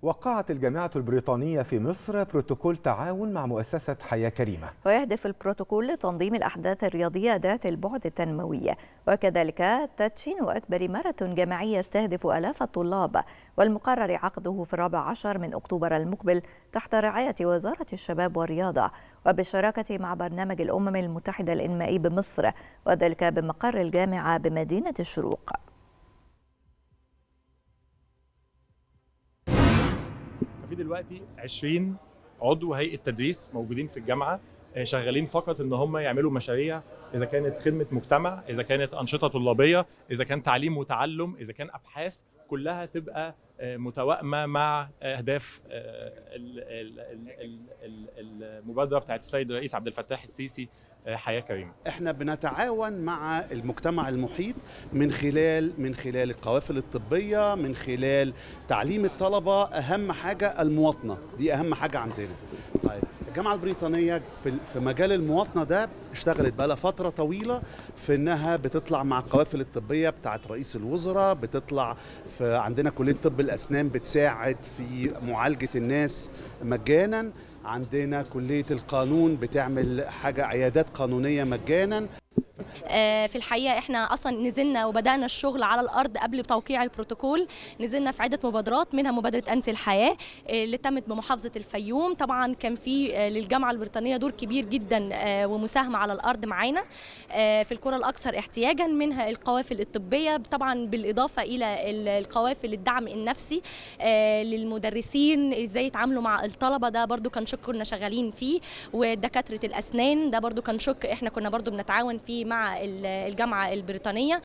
وقعت الجامعة البريطانية في مصر بروتوكول تعاون مع مؤسسة حياة كريمة ويهدف البروتوكول لتنظيم الأحداث الرياضية ذات البعد التنموي وكذلك تدشين أكبر ماراثون جامعي يستهدف آلاف الطلاب والمقرر عقده في الرابع عشر من أكتوبر المقبل تحت رعاية وزارة الشباب والرياضة وبالشراكة مع برنامج الأمم المتحدة الإنمائي بمصر وذلك بمقر الجامعة بمدينة الشروق في دلوقتي 20 عضو هيئه تدريس موجودين في الجامعه شغالين فقط ان هم يعملوا مشاريع اذا كانت خدمه مجتمع اذا كانت انشطه طلابيه اذا كان تعليم وتعلم اذا كان ابحاث كلها تبقى متوائمه مع اهداف المبادره بتاعت السيد الرئيس عبد الفتاح السيسي حياه كريمه. احنا بنتعاون مع المجتمع المحيط من خلال من خلال القوافل الطبيه من خلال تعليم الطلبه اهم حاجه المواطنه دي اهم حاجه عندنا. طيب الجامعه البريطانيه في في مجال المواطنه ده اشتغلت بقى لها فتره طويله في انها بتطلع مع القوافل الطبيه بتاعت رئيس الوزراء بتطلع في عندنا كليه طب الاسنان بتساعد في معالجه الناس مجانا عندنا كليه القانون بتعمل حاجه عيادات قانونيه مجانا في الحقيقه احنا اصلا نزلنا وبدانا الشغل على الارض قبل توقيع البروتوكول نزلنا في عده مبادرات منها مبادره انت الحياه اللي تمت بمحافظه الفيوم طبعا كان في للجامعه البريطانيه دور كبير جدا ومساهمه على الارض معانا في القرى الاكثر احتياجا منها القوافل الطبيه طبعا بالاضافه الى القوافل الدعم النفسي للمدرسين ازاي يتعاملوا مع الطلبه ده برده كان شق كنا شغالين فيه ودكاتره الاسنان ده برده كان شق احنا كنا برده بنتعاون فيه مع الجامعه البريطانيه